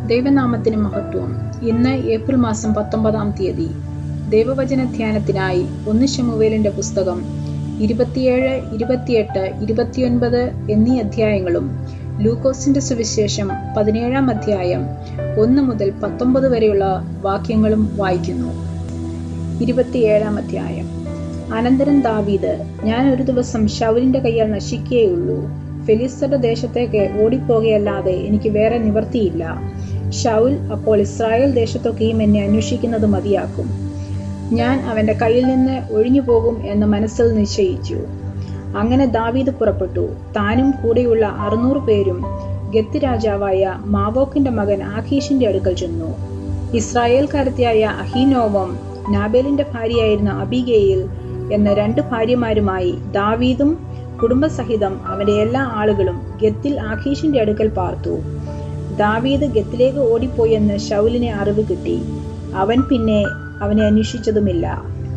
ദൈവനാമത്തിന് മഹത്വം ഇന്ന് ഏപ്രിൽ മാസം പത്തൊമ്പതാം തീയതി ദൈവവചന ധ്യാനത്തിനായി ഒന്ന് ശമുവേലിന്റെ പുസ്തകം ഇരുപത്തിയേഴ് ഇരുപത്തിയെട്ട് ഇരുപത്തിയൊൻപത് എന്നീ അധ്യായങ്ങളും ലൂക്കോസിന്റെ സുവിശേഷം പതിനേഴാം അധ്യായം ഒന്ന് മുതൽ പത്തൊമ്പത് വരെയുള്ള വാക്യങ്ങളും വായിക്കുന്നു ഇരുപത്തിയേഴാം അധ്യായം അനന്തരം ദാവീദ് ഞാൻ ഒരു ദിവസം ഷൗലിന്റെ കയ്യാൽ നശിക്കുകയുള്ളൂ ഫെലിസ്തരുടെ ദേശത്തേക്ക് ഓടിപ്പോകുകയല്ലാതെ എനിക്ക് വേറെ നിവർത്തിയില്ല ഷൗൽ അപ്പോൾ ഇസ്രായേൽ ദേശത്തൊക്കെയും എന്നെ അന്വേഷിക്കുന്നത് മതിയാക്കും ഞാൻ അവന്റെ കയ്യിൽ നിന്ന് ഒഴിഞ്ഞു പോകും എന്ന് മനസ്സിൽ നിശ്ചയിച്ചു അങ്ങനെ ദാവീദ് പുറപ്പെട്ടു താനും കൂടെയുള്ള അറുന്നൂറ് പേരും ഗത്ത് രാജാവായ മാവോക്കിന്റെ മകൻ ആഖീഷിന്റെ അടുക്കൽ ചെന്നു ഇസ്രായേൽക്കാരത്തിയായ അഹീനോവം നാബേലിന്റെ ഭാര്യയായിരുന്ന അബിഗേയിൽ എന്ന രണ്ട് ഭാര്യമാരുമായി ദാവീദും കുടുംബസഹിതം അവന്റെ എല്ലാ ആളുകളും ഗത്തിൽ ആഖീഷിന്റെ അടുക്കൽ പാർത്തു ദാവീദ് ഗത്തിലേക്ക് ഓടിപ്പോയെന്ന് ഷൗലിനെ അറിവ് കിട്ടി അവൻ പിന്നെ അവനെ അന്വേഷിച്ചതുമില്ല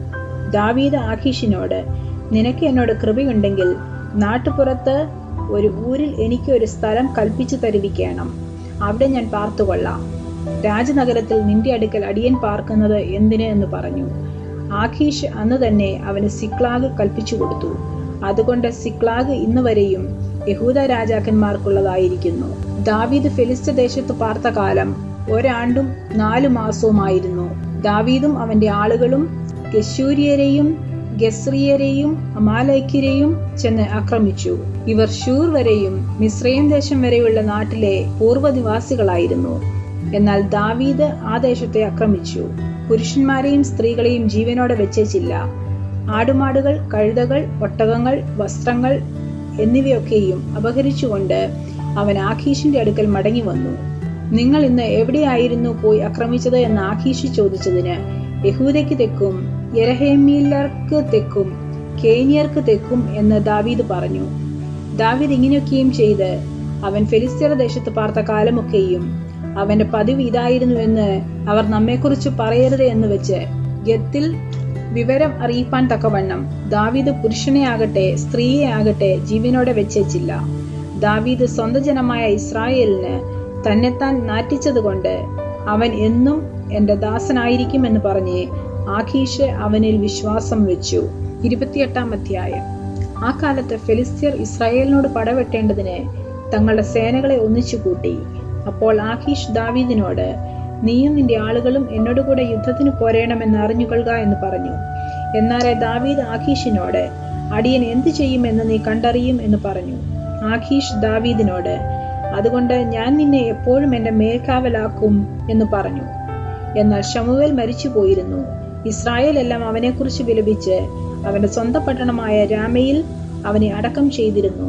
ദാവീദ് ആഖീഷിനോട് നിനക്ക് എന്നോട് കൃപയുണ്ടെങ്കിൽ നാട്ടുപുറത്ത് ഒരു ഊരിൽ എനിക്ക് ഒരു സ്ഥലം കൽപ്പിച്ചു തരുവിക്കണം അവിടെ ഞാൻ പാർത്തുകൊള്ളാം രാജനഗരത്തിൽ നിന്റെ അടുക്കൽ അടിയൻ പാർക്കുന്നത് എന്തിന് എന്ന് പറഞ്ഞു ആഖീഷ് അന്ന് തന്നെ അവന് സിക്ലാഗ് കൽപ്പിച്ചു കൊടുത്തു അതുകൊണ്ട് സിക്ലാഗ് ഇന്ന് വരെയും യഹൂദ രാജാക്കന്മാർക്കുള്ളതായിരിക്കുന്നു ദാവീദ് ഫെലിസ്ത ദേശത്ത് പാർത്ത കാലം ഒരാണ്ടും നാലു മാസവുമായിരുന്നു ദാവീദും അവന്റെ ആളുകളും ഗശൂര്യരെയും ഗസ്രിയരെയും അമാലൈക്യരെയും ചെന്ന് ആക്രമിച്ചു ഇവർ ഷൂർ വരെയും മിശ്രയം ദേശം വരെയുള്ള നാട്ടിലെ പൂർവ്വനിവാസികളായിരുന്നു എന്നാൽ ദാവീദ് ആ ദേശത്തെ ആക്രമിച്ചു പുരുഷന്മാരെയും സ്ത്രീകളെയും ജീവനോടെ വെച്ചേച്ചില്ല ആടുമാടുകൾ കഴുതകൾ ഒട്ടകങ്ങൾ വസ്ത്രങ്ങൾ എന്നിവയൊക്കെയും അപഹരിച്ചുകൊണ്ട് അവൻ ആഖീഷിന്റെ അടുക്കൽ മടങ്ങി വന്നു നിങ്ങൾ ഇന്ന് എവിടെയായിരുന്നു പോയി ആക്രമിച്ചത് എന്ന് ആഖീഷ് ചോദിച്ചതിന് യഹൂദയ്ക്ക് തെക്കും യരഹേമീലർക്ക് തെക്കും കേനിയർക്ക് തെക്കും എന്ന് ദാവീദ് പറഞ്ഞു ദാവീദ് ഇങ്ങനെയൊക്കെയും ചെയ്ത് അവൻ ഫെലിസ്തീർ ദേശത്ത് പാർത്ത കാലമൊക്കെയും അവന്റെ പതിവ് ഇതായിരുന്നു എന്ന് അവർ നമ്മെക്കുറിച്ച് പറയരുത് എന്ന് വെച്ച് ഗത്തിൽ വിവരം അറിയിപ്പാൻ തക്കവണ്ണം ദാവീദ് പുരുഷനെ ആകട്ടെ സ്ത്രീയെ ആകട്ടെ ജീവനോടെ വെച്ചേച്ചില്ല ദാവീദ് സ്വന്തം ജനമായ ഇസ്രായേലിന് തന്നെത്താൻ നാറ്റിച്ചതുകൊണ്ട് അവൻ എന്നും എന്റെ ദാസനായിരിക്കും എന്ന് പറഞ്ഞ് ആഖീഷ് അവനിൽ വിശ്വാസം വെച്ചു ഇരുപത്തിയെട്ടാം അധ്യായം ആ കാലത്ത് ഫെലിസ്തീർ ഇസ്രായേലിനോട് പടവെട്ടേണ്ടതിന് തങ്ങളുടെ സേനകളെ ഒന്നിച്ചു കൂട്ടി അപ്പോൾ ആഖീഷ് ദാവീദിനോട് നീയും നിന്റെ ആളുകളും എന്നോട് കൂടെ യുദ്ധത്തിന് പോരേണമെന്ന് അറിഞ്ഞുകൊള്ളുക എന്ന് പറഞ്ഞു എന്നാറെ ദാവീദ് ആഖീഷിനോട് അടിയൻ എന്തു ചെയ്യുമെന്ന് നീ കണ്ടറിയും എന്ന് പറഞ്ഞു ആഖീഷ് ദാവീദിനോട് അതുകൊണ്ട് ഞാൻ നിന്നെ എപ്പോഴും എന്റെ മേൽക്കാവലാക്കും എന്ന് പറഞ്ഞു എന്നാൽ ഷമുവേൽ മരിച്ചു പോയിരുന്നു ഇസ്രായേൽ എല്ലാം അവനെക്കുറിച്ച് വിലപിച്ച് അവന്റെ സ്വന്തം പട്ടണമായ രാമയിൽ അവനെ അടക്കം ചെയ്തിരുന്നു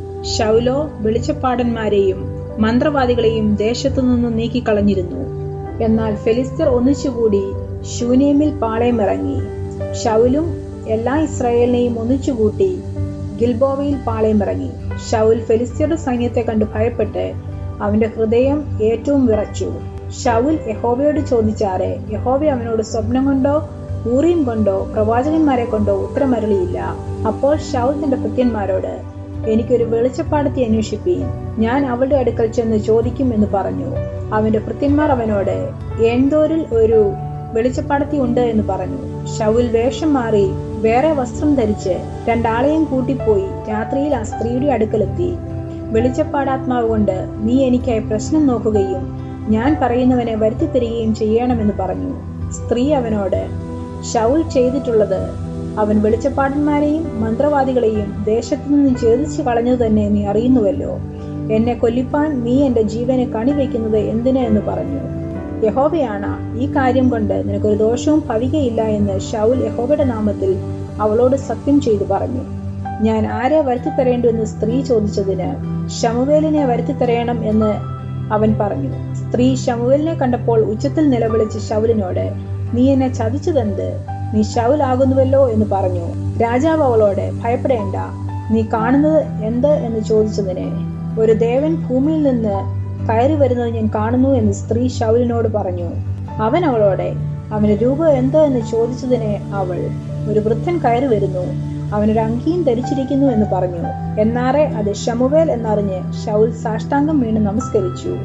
ഷൗലോ വെളിച്ചപ്പാടന്മാരെയും മന്ത്രവാദികളെയും ദേശത്തു നിന്നും നീക്കിക്കളഞ്ഞിരുന്നു എന്നാൽ ഫെലിസ്തർ ഒന്നിച്ചുകൂടി ശൂനേമിൽ പാളയമിറങ്ങി ഷൗലും എല്ലാ ഇസ്രായേലിനെയും ഒന്നിച്ചുകൂട്ടി ഗിൽബോവയിൽ പാളയമിറങ്ങി ഷൗൽ ഫെലിസ്തീയുടെ സൈന്യത്തെ കണ്ട് ഭയപ്പെട്ട് അവന്റെ ഹൃദയം ഏറ്റവും വിറച്ചു ഷൗൽ യഹോവയോട് ചോദിച്ചാറെ യഹോവ അവനോട് സ്വപ്നം കൊണ്ടോ ഊറിയും കൊണ്ടോ പ്രവാചകന്മാരെ കൊണ്ടോ ഉത്തരമരളിയില്ല അപ്പോൾ ഷൗൽ തന്റെ ഭൃത്യന്മാരോട് എനിക്കൊരു വെളിച്ചപ്പാടത്തെ അന്വേഷിപ്പീൻ ഞാൻ അവളുടെ അടുക്കൽ ചെന്ന് ചോദിക്കും എന്ന് പറഞ്ഞു അവന്റെ ഭൃത്യന്മാർ അവനോട് ഏന്തോരിൽ ഒരു വെളിച്ചപ്പാടത്തി ഉണ്ട് എന്ന് പറഞ്ഞു ഷൗൽ വേഷം മാറി വേറെ വസ്ത്രം ധരിച്ച് രണ്ടാളെയും കൂട്ടിപ്പോയി രാത്രിയിൽ ആ സ്ത്രീയുടെ അടുക്കലെത്തി വെളിച്ചപ്പാടാത്മാവ് കൊണ്ട് നീ എനിക്കായി പ്രശ്നം നോക്കുകയും ഞാൻ പറയുന്നവനെ വരുത്തി തരികയും ചെയ്യണമെന്ന് പറഞ്ഞു സ്ത്രീ അവനോട് ഷൗൽ ചെയ്തിട്ടുള്ളത് അവൻ വെളിച്ചപ്പാടന്മാരെയും മന്ത്രവാദികളെയും ദേശത്തു നിന്ന് ഛേദിച്ചു കളഞ്ഞതു തന്നെ നീ അറിയുന്നുവല്ലോ എന്നെ കൊല്ലിപ്പാൻ നീ എന്റെ ജീവനെ കണിവെക്കുന്നത് എന്തിന് എന്ന് പറഞ്ഞു യഹോവയാണ് ഈ കാര്യം കൊണ്ട് നിനക്കൊരു ദോഷവും ഭവികയില്ല എന്ന് ഷൗൽ യഹോവയുടെ നാമത്തിൽ അവളോട് സത്യം ചെയ്തു പറഞ്ഞു ഞാൻ ആരെ വരുത്തി തരേണ്ടു എന്ന് സ്ത്രീ ചോദിച്ചതിന് ഷമുവേലിനെ വരുത്തി തരയണം എന്ന് അവൻ പറഞ്ഞു സ്ത്രീ ഷമുവേലിനെ കണ്ടപ്പോൾ ഉച്ചത്തിൽ നിലവിളിച്ച് ഷൗലിനോട് നീ എന്നെ ചതിച്ചതെന്ത് നീ ഷൗൽ ആകുന്നുവല്ലോ എന്ന് പറഞ്ഞു രാജാവ് അവളോട് ഭയപ്പെടേണ്ട നീ കാണുന്നത് എന്ത് എന്ന് ചോദിച്ചതിന് ഒരു ദേവൻ ഭൂമിയിൽ നിന്ന് കയറി വരുന്നത് ഞാൻ കാണുന്നു എന്ന് സ്ത്രീ ഷൗലിനോട് പറഞ്ഞു അവൻ അവളോടെ അവന്റെ രൂപം എന്ത് എന്ന് ചോദിച്ചതിന് അവൾ ഒരു വൃദ്ധൻ കയറി വരുന്നു അവനൊരു അങ്കിയും ധരിച്ചിരിക്കുന്നു എന്ന് പറഞ്ഞു എന്നാറെ അത് ഷമുവേൽ എന്നറിഞ്ഞ് ഷൗൽ സാഷ്ടാംഗം വീണ് നമസ്കരിച്ചു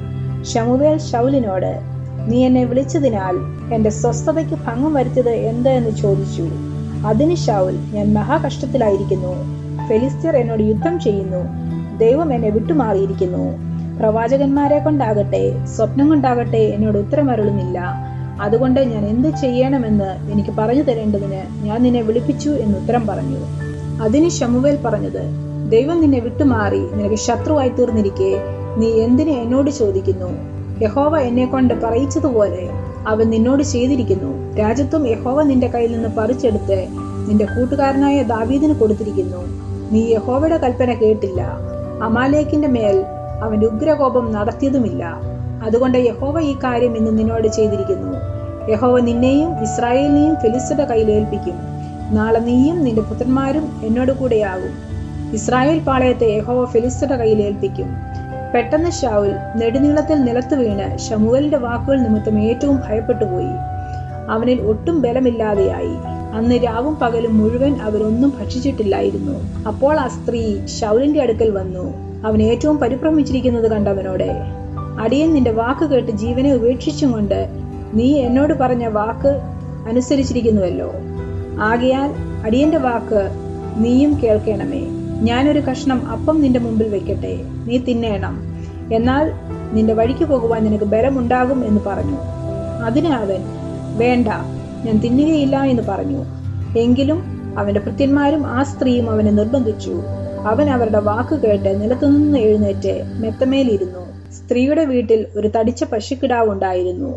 ഷമുവേൽ ഷൗലിനോട് നീ എന്നെ വിളിച്ചതിനാൽ എന്റെ സ്വസ്ഥതയ്ക്ക് ഭംഗം വരുത്തിയത് എന്ത് എന്ന് ചോദിച്ചു അതിന് ഷൗൽ ഞാൻ മഹാകഷ്ടത്തിലായിരിക്കുന്നു ഫെലിസ്തീർ എന്നോട് യുദ്ധം ചെയ്യുന്നു ദൈവം എന്നെ വിട്ടുമാറിയിരിക്കുന്നു പ്രവാചകന്മാരെ കൊണ്ടാകട്ടെ സ്വപ്നം കൊണ്ടാകട്ടെ എന്നോട് ഉത്തരമരുളുന്നില്ല അതുകൊണ്ട് ഞാൻ എന്ത് ചെയ്യണമെന്ന് എനിക്ക് പറഞ്ഞു തരേണ്ടതിന് ഞാൻ നിന്നെ വിളിപ്പിച്ചു എന്ന് ഉത്തരം പറഞ്ഞു അതിന് ഷമുവേൽ പറഞ്ഞത് ദൈവം നിന്നെ വിട്ടുമാറി നിനക്ക് ശത്രുവായി തീർന്നിരിക്കെ നീ എന്തിന് എന്നോട് ചോദിക്കുന്നു യഹോവ എന്നെ കൊണ്ട് പറയിച്ചതുപോലെ അവൻ നിന്നോട് ചെയ്തിരിക്കുന്നു രാജ്യത്വം യഹോവ നിന്റെ കയ്യിൽ നിന്ന് പറിച്ചെടുത്ത് നിന്റെ കൂട്ടുകാരനായ ദാവീദിന് കൊടുത്തിരിക്കുന്നു നീ യഹോവയുടെ കൽപ്പന കേട്ടില്ല അമാലേക്കിന്റെ മേൽ അവന്റെ ഉഗ്രകോപം നടത്തിയതുമില്ല അതുകൊണ്ട് യഹോവ ഈ കാര്യം ഇന്ന് നിന്നോട് ചെയ്തിരിക്കുന്നു യഹോവ നിന്നെയും ഇസ്രായേലിനെയും ഫെലിസ്തയുടെ കയ്യിൽ ഏൽപ്പിക്കും നാളെ നീയും നിന്റെ പുത്രന്മാരും എന്നോട് കൂടെയാകും ഇസ്രായേൽ പാളയത്തെ യഹോവ ഫെലിസ്തയുടെ കയ്യിൽ ഏൽപ്പിക്കും പെട്ടെന്ന് ഷാവുൽ നെടുനീളത്തിൽ നിലത്ത് വീണ് ഷമുവലിന്റെ വാക്കുകൾ നിമിത്തം ഏറ്റവും ഭയപ്പെട്ടുപോയി അവനിൽ ഒട്ടും ബലമില്ലാതെയായി അന്ന് രാവും പകലും മുഴുവൻ അവരൊന്നും ഭക്ഷിച്ചിട്ടില്ലായിരുന്നു അപ്പോൾ ആ സ്ത്രീ ഷൗലിന്റെ അടുക്കൽ വന്നു അവൻ ഏറ്റവും പരിഭ്രമിച്ചിരിക്കുന്നത് കണ്ടവനോടെ അടിയൻ നിന്റെ വാക്ക് കേട്ട് ജീവനെ ഉപേക്ഷിച്ചും കൊണ്ട് നീ എന്നോട് പറഞ്ഞ വാക്ക് അനുസരിച്ചിരിക്കുന്നുവല്ലോ ആകയാൽ അടിയന്റെ വാക്ക് നീയും കേൾക്കണമേ ഞാനൊരു കഷ്ണം അപ്പം നിന്റെ മുമ്പിൽ വെക്കട്ടെ നീ തിന്നേണം എന്നാൽ നിന്റെ വഴിക്ക് പോകുവാൻ നിനക്ക് ബലമുണ്ടാകും എന്ന് പറഞ്ഞു അതിന് അവൻ വേണ്ട ഞാൻ തിന്നുകയില്ല എന്ന് പറഞ്ഞു എങ്കിലും അവന്റെ ഭൃത്യന്മാരും ആ സ്ത്രീയും അവനെ നിർബന്ധിച്ചു അവൻ അവരുടെ വാക്ക് കേട്ട് നിലത്തുനിന്ന് എഴുന്നേറ്റ് മെത്തമേലിരുന്നു സ്ത്രീയുടെ വീട്ടിൽ ഒരു തടിച്ച പശുക്കിടാവ് ഉണ്ടായിരുന്നു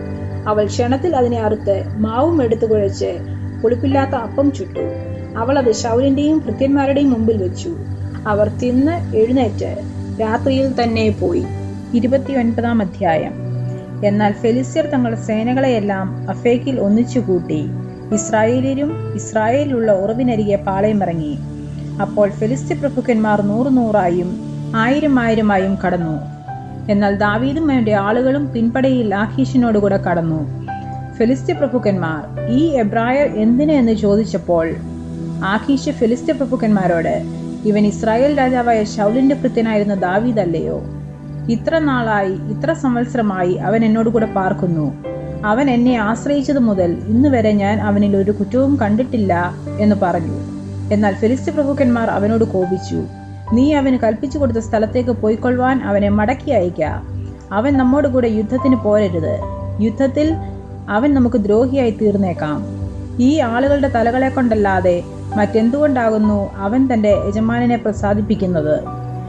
അവൾ ക്ഷണത്തിൽ അതിനെ അറുത്ത് മാവും എടുത്തു കുഴച്ച് പുളിപ്പില്ലാത്ത അപ്പം ചുട്ടു അവൾ അത് ശൗലിന്റെയും ഭൃത്യന്മാരുടെയും മുമ്പിൽ വെച്ചു അവർ തിന്ന് എഴുന്നേറ്റ് രാത്രിയിൽ തന്നെ പോയി ഇരുപത്തിയൊൻപതാം അധ്യായം എന്നാൽ ഫെലിസ്യർ തങ്ങളുടെ സേനകളെയെല്ലാം അഫേക്കിൽ ഒന്നിച്ചു കൂട്ടി ഇസ്രായേലിലും ഇസ്രായേലിലുള്ള ഉറവിനരികെ പാളയമിറങ്ങി അപ്പോൾ ഫെലിസ്ത്യ പ്രഭുക്കന്മാർ നൂറു നൂറായും ആയിരം ആയിരമായും കടന്നു എന്നാൽ ദാവീദും അവന്റെ ആളുകളും പിൻപടയിൽ ആഹീഷിനോടുകൂടെ കടന്നു ഫെലിസ്ത്യ പ്രഭുക്കന്മാർ ഈ എബ്രായർ എന്തിന് എന്ന് ചോദിച്ചപ്പോൾ ആഖീഷ് ഫിലിസ്ത്യ പ്രഭുക്കന്മാരോട് ഇവൻ ഇസ്രായേൽ രാജാവായ ശൗലിന്റെ ഭൃത്യനായിരുന്ന ദാവീദ് അല്ലയോ ഇത്ര നാളായി ഇത്ര സംവത്സരമായി അവൻ എന്നോട് കൂടെ പാർക്കുന്നു അവൻ എന്നെ ആശ്രയിച്ചത് മുതൽ ഇന്ന് വരെ ഞാൻ അവനിൽ ഒരു കുറ്റവും കണ്ടിട്ടില്ല എന്ന് പറഞ്ഞു എന്നാൽ ഫിലിസ്ത്യ പ്രഭുക്കന്മാർ അവനോട് കോപിച്ചു നീ അവന് കൽപ്പിച്ചു കൊടുത്ത സ്ഥലത്തേക്ക് പോയിക്കൊള്ളുവാൻ അവനെ മടക്കി അയക്ക അവൻ നമ്മോട് കൂടെ യുദ്ധത്തിന് പോരരുത് യുദ്ധത്തിൽ അവൻ നമുക്ക് ദ്രോഹിയായി തീർന്നേക്കാം ഈ ആളുകളുടെ തലകളെ കൊണ്ടല്ലാതെ മറ്റെന്തുകൊണ്ടാകുന്നു അവൻ തന്റെ യജമാനനെ പ്രസാദിപ്പിക്കുന്നത്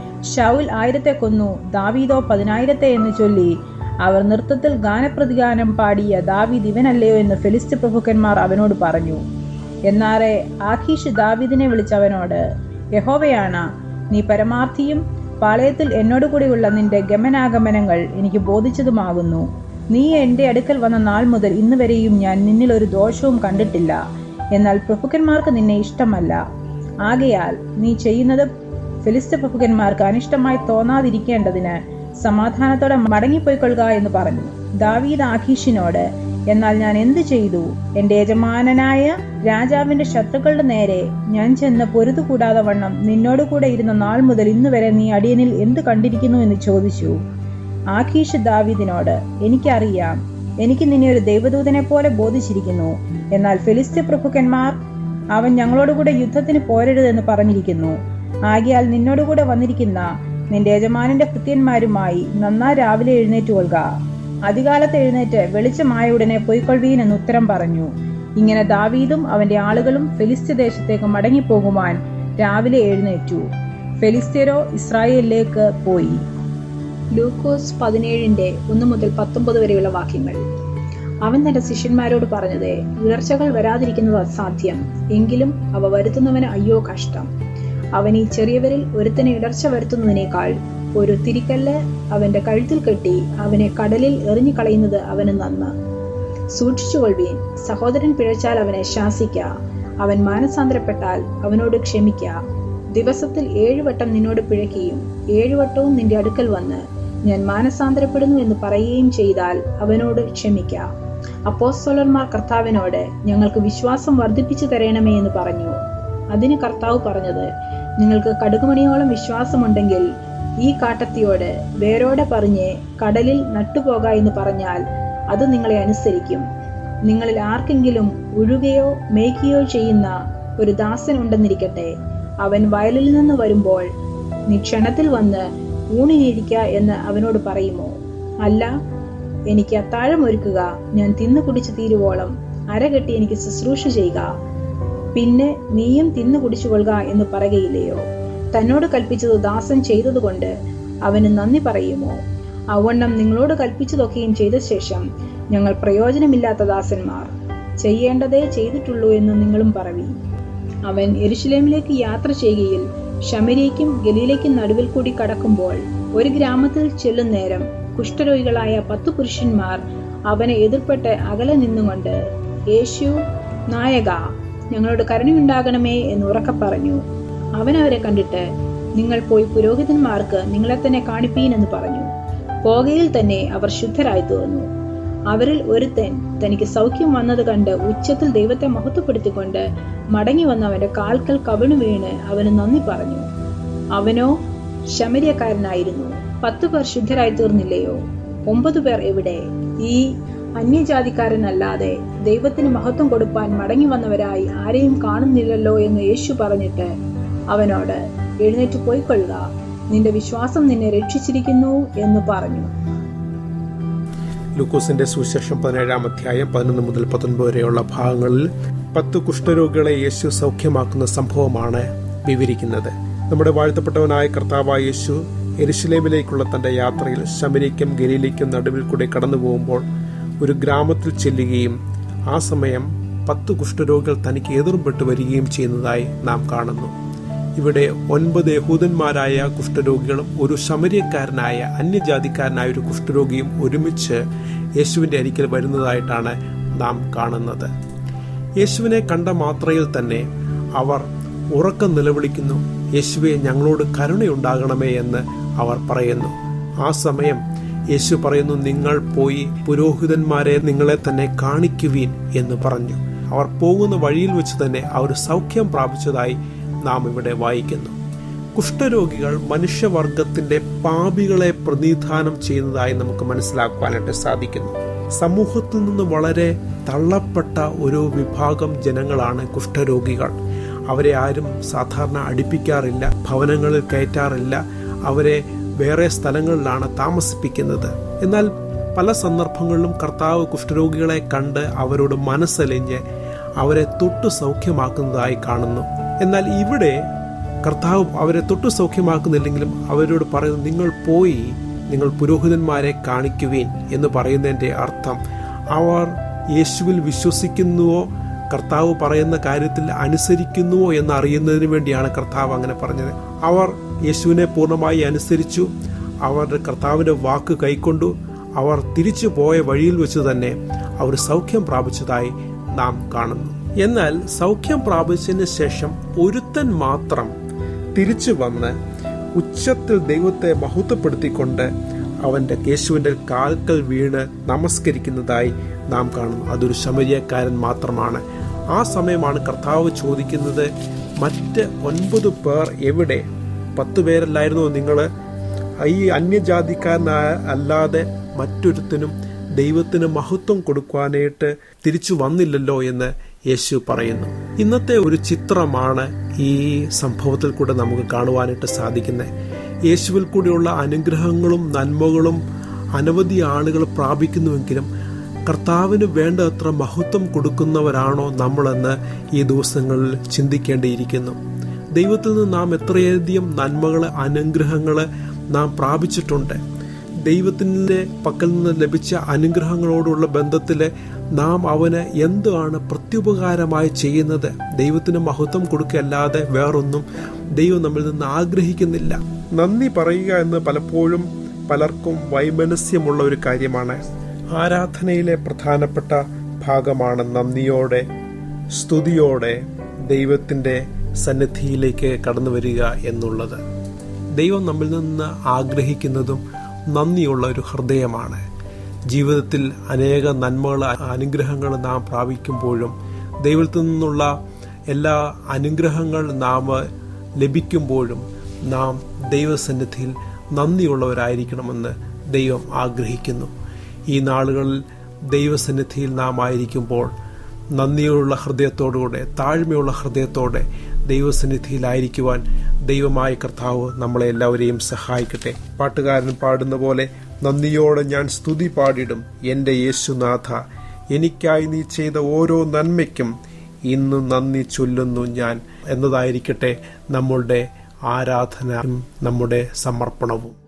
ഷൗൽ ആയിരത്തെ കൊന്നു ദാവീദോ പതിനായിരത്തെ എന്ന് ചൊല്ലി അവർ നൃത്തത്തിൽ ഗാനപ്രതിഗാനം പാടിയ ദാവീദ് ഇവനല്ലയോ എന്ന് ഫെലിസ്ത്യ പ്രഭുക്കന്മാർ അവനോട് പറഞ്ഞു എന്നാറെ ആഖീഷ് ദാവീദിനെ വിളിച്ചവനോട് യഹോവയാണ് നീ പരമാർത്ഥിയും പാളയത്തിൽ എന്നോട് കൂടെയുള്ള നിന്റെ ഗമനാഗമനങ്ങൾ എനിക്ക് ബോധിച്ചതുമാകുന്നു നീ എൻ്റെ അടുക്കൽ വന്ന നാൾ മുതൽ ഇന്ന് വരെയും ഞാൻ നിന്നിൽ ഒരു ദോഷവും കണ്ടിട്ടില്ല എന്നാൽ പ്രഭുക്കന്മാർക്ക് നിന്നെ ഇഷ്ടമല്ല ആകയാൽ നീ ചെയ്യുന്നത് ഫിലിസ്ത പ്രഭുക്കന്മാർക്ക് അനിഷ്ടമായി തോന്നാതിരിക്കേണ്ടതിന് സമാധാനത്തോടെ മടങ്ങിപ്പോയിക്കൊള്ളുക എന്ന് പറഞ്ഞു ദാവീദ് ആഖീഷിനോട് എന്നാൽ ഞാൻ എന്തു ചെയ്തു എന്റെ യജമാനനായ രാജാവിന്റെ ശത്രുക്കളുടെ നേരെ ഞാൻ ചെന്ന് പൊരുതു കൂടാതെ വണ്ണം നിന്നോട് കൂടെ ഇരുന്ന നാൾ മുതൽ ഇന്ന് വരെ നീ അടിയനിൽ എന്ത് കണ്ടിരിക്കുന്നു എന്ന് ചോദിച്ചു ആഖീഷ് ദാവീദിനോട് എനിക്കറിയാം എനിക്ക് നിന്നെ ഒരു ദൈവദൂതനെ പോലെ ബോധിച്ചിരിക്കുന്നു എന്നാൽ ഫിലിസ്ത്യ പ്രഭുക്കന്മാർ അവൻ ഞങ്ങളോടുകൂടെ യുദ്ധത്തിന് പോരരുതെന്ന് പറഞ്ഞിരിക്കുന്നു ആകിയാൽ നിന്നോടുകൂടെ വന്നിരിക്കുന്ന നിന്റെ യജമാനന്റെ ഭൃത്യന്മാരുമായി നന്നാ രാവിലെ എഴുന്നേറ്റ് കൊള്ളുക അധികാലത്ത് എഴുന്നേറ്റ് വെളിച്ചമായ ഉടനെ പൊയ്ക്കൊള്ളുവീൻ എന്ന് ഉത്തരം പറഞ്ഞു ഇങ്ങനെ ദാവീദും അവന്റെ ആളുകളും ഫെലിസ്ത്യ ദേശത്തേക്ക് മടങ്ങിപ്പോകുവാൻ രാവിലെ എഴുന്നേറ്റു ഫെലിസ്ത്യരോ ഇസ്രായേലിലേക്ക് പോയി ലൂക്കോസ് പതിനേഴിന്റെ ഒന്ന് മുതൽ പത്തൊമ്പത് വരെയുള്ള വാക്യങ്ങൾ അവൻ തന്റെ ശിഷ്യന്മാരോട് പറഞ്ഞത് ഉയർച്ചകൾ വരാതിരിക്കുന്നത് അസാധ്യം എങ്കിലും അവ വരുത്തുന്നവന് അയ്യോ കഷ്ടം അവൻ ഈ ചെറിയവരിൽ ഒരുത്തനെ ഇടർച്ച വരുത്തുന്നതിനേക്കാൾ ഒരു തിരിക്കല്ല് അവന്റെ കഴുത്തിൽ കെട്ടി അവനെ കടലിൽ എറിഞ്ഞു കളയുന്നത് അവന് നന്ന് സൂക്ഷിച്ചുകൊള്ളുവീൻ സഹോദരൻ പിഴച്ചാൽ അവനെ ശാസിക്ക അവൻ മാനസാന്തരപ്പെട്ടാൽ അവനോട് ക്ഷമിക്ക ദിവസത്തിൽ ഏഴുവട്ടം നിന്നോട് പിഴയ്ക്കുകയും ഏഴുവട്ടവും നിന്റെ അടുക്കൽ വന്ന് ഞാൻ മാനസാന്തരപ്പെടുന്നു എന്ന് പറയുകയും ചെയ്താൽ അവനോട് ക്ഷമിക്ക അപ്പോസ്തോലന്മാർ കർത്താവിനോട് ഞങ്ങൾക്ക് വിശ്വാസം വർദ്ധിപ്പിച്ചു തരണമേ എന്ന് പറഞ്ഞു അതിന് കർത്താവ് പറഞ്ഞത് നിങ്ങൾക്ക് കടുകുമണിയോളം വിശ്വാസമുണ്ടെങ്കിൽ ഈ കാട്ടത്തിയോട് വേരോടെ പറഞ്ഞ് കടലിൽ നട്ടുപോക എന്ന് പറഞ്ഞാൽ അത് നിങ്ങളെ അനുസരിക്കും നിങ്ങളിൽ ആർക്കെങ്കിലും ഉഴുകയോ മേയ്ക്കുകയോ ചെയ്യുന്ന ഒരു ദാസൻ ഉണ്ടെന്നിരിക്കട്ടെ അവൻ വയലിൽ നിന്ന് വരുമ്പോൾ നീ ക്ഷണത്തിൽ വന്ന് ഊണിനിരിക്ക എന്ന് അവനോട് പറയുമോ അല്ല എനിക്ക് അത്താഴം ഒരുക്കുക ഞാൻ തിന്നു കുടിച്ചു തീരുവോളം അരകെട്ടി എനിക്ക് ശുശ്രൂഷ ചെയ്യുക പിന്നെ നീയും തിന്നു കുടിച്ചുകൊള്ളുക എന്ന് പറയുകയില്ലയോ തന്നോട് കൽപ്പിച്ചത് ദാസൻ ചെയ്തതുകൊണ്ട് അവന് നന്ദി പറയുമോ അവണ്ണം നിങ്ങളോട് കൽപ്പിച്ചതൊക്കെയും ചെയ്ത ശേഷം ഞങ്ങൾ പ്രയോജനമില്ലാത്ത ദാസന്മാർ ചെയ്യേണ്ടതേ ചെയ്തിട്ടുള്ളൂ എന്ന് നിങ്ങളും പറവി അവൻ എരുശലേമിലേക്ക് യാത്ര ചെയ്യുകയിൽ ശമരിയയ്ക്കും ഗലീലയ്ക്കും നടുവിൽ കൂടി കടക്കുമ്പോൾ ഒരു ഗ്രാമത്തിൽ ചെല്ലും നേരം കുഷ്ഠരോഗികളായ പത്തു പുരുഷന്മാർ അവനെ എതിർപ്പെട്ട് അകലെ നിന്നുകൊണ്ട് യേശു നായക ഞങ്ങളോട് കരുണയുണ്ടാകണമേ എന്ന് ഉറക്കെ പറഞ്ഞു അവൻ അവരെ കണ്ടിട്ട് നിങ്ങൾ പോയി പുരോഹിതന്മാർക്ക് നിങ്ങളെ തന്നെ കാണിപ്പീൻ എന്ന് പറഞ്ഞു പോകയിൽ തന്നെ അവർ ശുദ്ധരായി തീർന്നു അവരിൽ ഒരുത്തൻ തനിക്ക് സൗഖ്യം വന്നത് കണ്ട് ഉച്ചത്തിൽ ദൈവത്തെ മഹത്വപ്പെടുത്തിക്കൊണ്ട് മടങ്ങി വന്നവന്റെ കാൽക്കൽ കവിണു വീണ് അവന് നന്ദി പറഞ്ഞു അവനോ ശമര്യക്കാരനായിരുന്നു പത്തു പേർ ശുദ്ധരായി തീർന്നില്ലയോ ഒമ്പതു പേർ എവിടെ ഈ അന്യജാതിക്കാരനല്ലാതെ ദൈവത്തിന് മഹത്വം കൊടുപ്പാൻ മടങ്ങി വന്നവരായി ആരെയും കാണുന്നില്ലല്ലോ എന്ന് യേശു പറഞ്ഞിട്ട് അവനോട് എഴുന്നേറ്റ് പോയിക്കൊള്ളുക നിന്റെ വിശ്വാസം നിന്നെ രക്ഷിച്ചിരിക്കുന്നു എന്ന് പറഞ്ഞു ലൂക്കോസിന്റെ സുവിശേഷം പതിനേഴാം അധ്യായം പതിനൊന്ന് മുതൽ പത്തൊൻപത് വരെയുള്ള ഭാഗങ്ങളിൽ പത്ത് കുഷ്ഠരോഗികളെ യേശു സൗഖ്യമാക്കുന്ന സംഭവമാണ് വിവരിക്കുന്നത് നമ്മുടെ വാഴ്ത്തപ്പെട്ടവനായ കർത്താവായ യേശു എരുശലേമിലേക്കുള്ള തന്റെ യാത്രയിൽ ശമരിക്കും ഗലീലയ്ക്കും നടുവിൽ കൂടെ കടന്നു പോകുമ്പോൾ ഒരു ഗ്രാമത്തിൽ ചെല്ലുകയും ആ സമയം പത്ത് കുഷ്ഠരോഗികൾ തനിക്ക് എതിർപ്പെട്ട് വരികയും ചെയ്യുന്നതായി നാം കാണുന്നു ഇവിടെ ഒൻപത് യഹൂദന്മാരായ കുഷ്ഠരോഗികളും ഒരു ശമര്യക്കാരനായ അന്യജാതിക്കാരനായ ഒരു കുഷ്ഠരോഗിയും ഒരുമിച്ച് യേശുവിൻ്റെ അരികിൽ വരുന്നതായിട്ടാണ് നാം കാണുന്നത് യേശുവിനെ കണ്ട മാത്രയിൽ തന്നെ അവർ ഉറക്കം നിലവിളിക്കുന്നു യേശുവെ ഞങ്ങളോട് കരുണയുണ്ടാകണമേ എന്ന് അവർ പറയുന്നു ആ സമയം യേശു പറയുന്നു നിങ്ങൾ പോയി പുരോഹിതന്മാരെ നിങ്ങളെ തന്നെ കാണിക്കുവീൻ എന്ന് പറഞ്ഞു അവർ പോകുന്ന വഴിയിൽ വെച്ച് തന്നെ അവർ സൗഖ്യം പ്രാപിച്ചതായി നാം ഇവിടെ വായിക്കുന്നു കുഷ്ഠരോഗികൾ മനുഷ്യവർഗത്തിന്റെ പാപികളെ പ്രതിനിധാനം ചെയ്യുന്നതായി നമുക്ക് മനസ്സിലാക്കുവാനായിട്ട് സാധിക്കുന്നു സമൂഹത്തിൽ നിന്ന് വളരെ തള്ളപ്പെട്ട ഒരു വിഭാഗം ജനങ്ങളാണ് കുഷ്ഠരോഗികൾ അവരെ ആരും സാധാരണ അടുപ്പിക്കാറില്ല ഭവനങ്ങളിൽ കയറ്റാറില്ല അവരെ വേറെ സ്ഥലങ്ങളിലാണ് താമസിപ്പിക്കുന്നത് എന്നാൽ പല സന്ദർഭങ്ങളിലും കർത്താവ് കുഷ്ഠരോഗികളെ കണ്ട് അവരോട് മനസ്സലിഞ്ഞ് അവരെ തൊട്ടു സൗഖ്യമാക്കുന്നതായി കാണുന്നു എന്നാൽ ഇവിടെ കർത്താവ് അവരെ തൊട്ടു സൗഖ്യമാക്കുന്നില്ലെങ്കിലും അവരോട് പറയുന്നു നിങ്ങൾ പോയി നിങ്ങൾ പുരോഹിതന്മാരെ കാണിക്കുവീൻ എന്ന് പറയുന്നതിൻ്റെ അർത്ഥം അവർ യേശുവിൽ വിശ്വസിക്കുന്നുവോ കർത്താവ് പറയുന്ന കാര്യത്തിൽ അനുസരിക്കുന്നുവോ എന്ന് അറിയുന്നതിന് വേണ്ടിയാണ് കർത്താവ് അങ്ങനെ പറഞ്ഞത് അവർ യേശുവിനെ പൂർണ്ണമായി അനുസരിച്ചു അവരുടെ കർത്താവിൻ്റെ വാക്ക് കൈക്കൊണ്ടു അവർ തിരിച്ചു പോയ വഴിയിൽ വെച്ച് തന്നെ അവർ സൗഖ്യം പ്രാപിച്ചതായി നാം കാണുന്നു എന്നാൽ സൗഖ്യം പ്രാപിച്ചതിന് ശേഷം ഒരുത്തൻ മാത്രം തിരിച്ചു വന്ന് ഉച്ചത്തിൽ ദൈവത്തെ മഹത്വപ്പെടുത്തിക്കൊണ്ട് അവന്റെ യേശുവിന്റെ കാൽക്കൽ വീണ് നമസ്കരിക്കുന്നതായി നാം കാണുന്നു അതൊരു ശമരിയക്കാരൻ മാത്രമാണ് ആ സമയമാണ് കർത്താവ് ചോദിക്കുന്നത് മറ്റ് ഒൻപത് പേർ എവിടെ പത്ത് പേരല്ലായിരുന്നോ നിങ്ങൾ ഈ അന്യജാതിക്കാരനായ അല്ലാതെ മറ്റൊരുത്തനും ദൈവത്തിന് മഹത്വം കൊടുക്കുവാനായിട്ട് തിരിച്ചു വന്നില്ലല്ലോ എന്ന് യേശു പറയുന്നു ഇന്നത്തെ ഒരു ചിത്രമാണ് ഈ സംഭവത്തിൽ കൂടെ നമുക്ക് കാണുവാനായിട്ട് സാധിക്കുന്നത് യേശുവിൽ കൂടിയുള്ള അനുഗ്രഹങ്ങളും നന്മകളും അനവധി ആളുകൾ പ്രാപിക്കുന്നുവെങ്കിലും കർത്താവിന് വേണ്ടത്ര മഹത്വം കൊടുക്കുന്നവരാണോ നമ്മളെന്ന് ഈ ദിവസങ്ങളിൽ ചിന്തിക്കേണ്ടിയിരിക്കുന്നു ദൈവത്തിൽ നിന്ന് നാം എത്രയധികം നന്മകൾ അനുഗ്രഹങ്ങൾ നാം പ്രാപിച്ചിട്ടുണ്ട് ദൈവത്തിൻ്റെ പക്കൽ നിന്ന് ലഭിച്ച അനുഗ്രഹങ്ങളോടുള്ള ബന്ധത്തിൽ നാം അവന് എന്താണ് പ്രത്യുപകാരമായി ചെയ്യുന്നത് ദൈവത്തിന് മഹത്വം കൊടുക്കല്ലാതെ വേറൊന്നും ദൈവം നമ്മിൽ നിന്ന് ആഗ്രഹിക്കുന്നില്ല നന്ദി പറയുക എന്ന് പലപ്പോഴും പലർക്കും വൈമനസ്യമുള്ള ഒരു കാര്യമാണ് ആരാധനയിലെ പ്രധാനപ്പെട്ട ഭാഗമാണ് നന്ദിയോടെ സ്തുതിയോടെ ദൈവത്തിൻ്റെ സന്നിധിയിലേക്ക് കടന്നു വരിക എന്നുള്ളത് ദൈവം നമ്മിൽ നിന്ന് ആഗ്രഹിക്കുന്നതും നന്ദിയുള്ള ഒരു ഹൃദയമാണ് ജീവിതത്തിൽ അനേക നന്മകൾ അനുഗ്രഹങ്ങൾ നാം പ്രാപിക്കുമ്പോഴും ദൈവത്തിൽ നിന്നുള്ള എല്ലാ അനുഗ്രഹങ്ങൾ നാം ലഭിക്കുമ്പോഴും നാം ദൈവസന്നിധിയിൽ നന്ദിയുള്ളവരായിരിക്കണമെന്ന് ദൈവം ആഗ്രഹിക്കുന്നു ഈ നാളുകളിൽ ദൈവസന്നിധിയിൽ നാം ആയിരിക്കുമ്പോൾ നന്ദിയുള്ള ഹൃദയത്തോടുകൂടെ താഴ്മയുള്ള ഹൃദയത്തോടെ ദൈവസന്നിധിയിലായിരിക്കുവാൻ ദൈവമായ കർത്താവ് നമ്മളെ എല്ലാവരെയും സഹായിക്കട്ടെ പാട്ടുകാരൻ പാടുന്ന പോലെ നന്ദിയോടെ ഞാൻ സ്തുതി പാടിടും എൻ്റെ യേശുനാഥ എനിക്കായി നീ ചെയ്ത ഓരോ നന്മയ്ക്കും ഇന്നും നന്ദി ചൊല്ലുന്നു ഞാൻ എന്നതായിരിക്കട്ടെ നമ്മളുടെ ആരാധന നമ്മുടെ സമർപ്പണവും